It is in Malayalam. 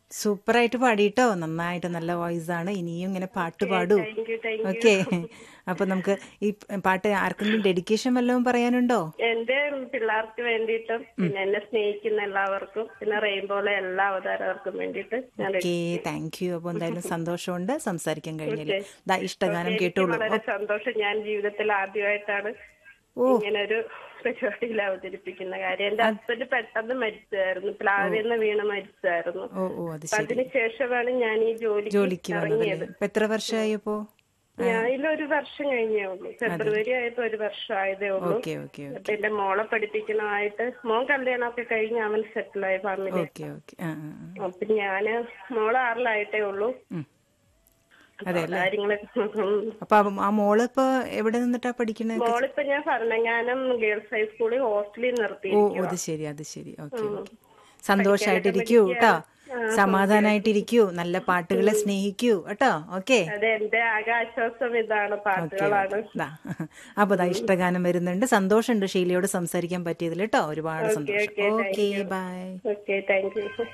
സൂപ്പറായിട്ട് പാടിട്ടോ നന്നായിട്ട് നല്ല വോയിസ് ആണ് ഇനിയും ഇങ്ങനെ പാട്ട് പാടൂ thank you thank you okay അപ്പൊ നമുക്ക് ഈ പാട്ട് ആർക്കെങ്കിലും ഡെഡിക്കേഷൻ വല്ലതും പറയാനുണ്ടോ എന്റെ പിള്ളേർക്ക് വേണ്ടിയിട്ടും പിന്നെ എന്നെ സ്നേഹിക്കുന്ന എല്ലാവർക്കും പിന്നെ റെയിൻബോളെ എല്ലാ അവതാരവർക്കും വേണ്ടിയിട്ട് ഞാൻ ഓക്കെ താങ്ക് യു അപ്പൊ എന്തായാലും സന്തോഷമുണ്ട് സംസാരിക്കാൻ കഴിഞ്ഞില്ലേ ദാ ഇഷ്ടഗാനം കേട്ടോളൂ വളരെ സന്തോഷം ഞാൻ ജീവിതത്തിൽ ആദ്യമായിട്ടാണ് ഇങ്ങനെ ഒരു പരിപാടിയിൽ അവതരിപ്പിക്കുന്ന കാര്യം എന്റെ ഹസ്ബൻഡ് പെട്ടെന്ന് മരിച്ചായിരുന്നു പ്ലാവിന്ന് വീണ് മരിച്ചായിരുന്നു ഓ ഓ അത് അപ്പൊ ശരി അതിനുശേഷമാണ് ഞാൻ ഈ ജോലിക്ക് ജോലിക്ക് വന്നതല്ലേ ഇപ്പൊ എത്ര വർഷമായി അപ്പോ ഞാൻ ഇതിലൊരു വർഷം കഴിഞ്ഞേ ഉള്ളൂ ഫെബ്രുവരി ആയപ്പോ ഒരു വർഷം ആയതേ ഉള്ളൂ ഓക്കെ ഓക്കെ അപ്പൊ എന്റെ മോളെ പഠിപ്പിക്കണമായിട്ട് മോൻ കല്യാണമൊക്കെ കഴിഞ്ഞ് അവൻ സെറ്റിലായി ഫാമിലി ഓക്കെ ഓക്കെ ആ ആ, ആ. അപ്പൊ ഞാന് മോളെ ആറിലായിട്ടേ ഉള്ളൂ ഉം. അപ്പൊ കാര്യങ്ങളൊക്കെ ഉം. അപ്പൊ അവ- ആ മോള് ഇപ്പൊ എവിടെ നിന്നിട്ടാ പഠിക്കണേ മോളിപ്പോ ഞാൻ ഭരണങ്ങാനം ഗേൾസ് ഹൈസ്കൂളിൽ ഹോസ്റ്റലിൽ നിർത്തി ഓ അത് ശരി അത് ശരി ഓക്കെ ഓക്കെ സന്തോഷായിട്ടിരിക്കൂ കേട്ടോ സമാധാനായിട്ടിരിക്കൂ നല്ല പാട്ടുകളെ സ്നേഹിക്കൂ കേട്ടോ ഓക്കെ അതെ എന്റെ ആകെ ആശ്വാസം ഇതാണ് പാട്ടുകളാണ് ദാ. അപ്പൊ ദാ ഇഷ്ടഗാനം വരുന്നുണ്ട് സന്തോഷമുണ്ട് ഷീലയോട് സംസാരിക്കാൻ പറ്റിയതിൽ കേട്ടോ ഒരുപാട് സന്തോഷം okay bye okay thank U